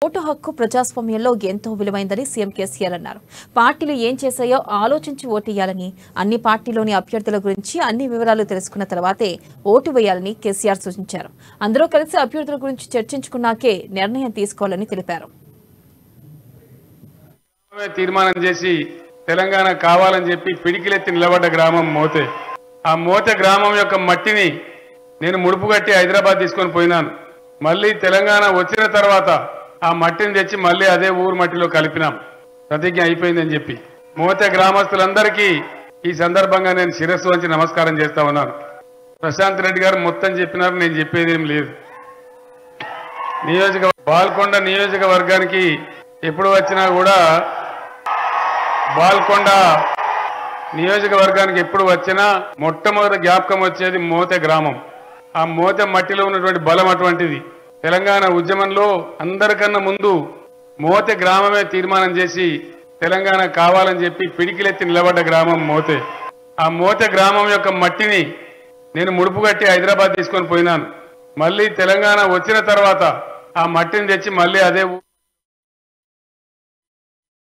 vote హక్కు ప్రజాస్వామ్యంలో ఎంతో విలువైందని సీఎం కేసీఆర్ అన్నారు పార్టీలు ఏం చేశాయో ఆలోచించి ఓటేయాలని అన్ని పార్టీలోని అభ్యర్థుల గురించి అన్ని వివరాలు తెలుసుకున్న తర్వాతే ఓటు వేయాలని కేసీఆర్ సూచించారు అందరూ కలిసి అభ్యర్థుల గురించి చర్చించుకున్నాకే నిర్ణయం తీసుకోవాలని తెలిపారు గ్రామమే తీర్మానం చేసి తెలంగాణ కావాలని చెప్పి పిడికిలెత్తి నిలబడ్డ గ్రామం మోతే ఆ మోతే గ్రామం యొక్క మట్టిని నేను ముడుపు కట్టి హైదరాబాద్ తీసుకొని పోయినాను మళ్ళీ తెలంగాణ వచ్చిన తర్వాత ఆ మట్టిని తెచ్చి మళ్ళీ అదే ఊరు మట్టిలో కలిపినాం ప్రతిజ్ఞ అయిపోయిందని చెప్పి మోతే గ్రామస్తులందరికీ ఈ సందర్భంగా నేను శిరస్సు వంచి నమస్కారం చేస్తా ఉన్నాను ప్రశాంత్ రెడ్డి గారు మొత్తం చెప్పినారు నేను చెప్పేది ఏం లేదు నియోజక బాల్కొండ నియోజకవర్గానికి ఎప్పుడు వచ్చినా కూడా బాల్కొండ నియోజకవర్గానికి ఎప్పుడు వచ్చినా మొట్టమొదటి జ్ఞాపకం వచ్చేది మోతె గ్రామం ఆ మోతె మట్టిలో ఉన్నటువంటి బలం అటువంటిది తెలంగాణ ఉద్యమంలో అందరికన్నా ముందు మోతె గ్రామమే తీర్మానం చేసి తెలంగాణ కావాలని చెప్పి పిడికిలెత్తి నిలబడ్డ గ్రామం మోతే ఆ మోతె గ్రామం యొక్క మట్టిని నేను ముడుపు కట్టి హైదరాబాద్ తీసుకొని పోయినాను మళ్ళీ తెలంగాణ వచ్చిన తర్వాత ఆ మట్టిని తెచ్చి మళ్ళీ అదే ఊ-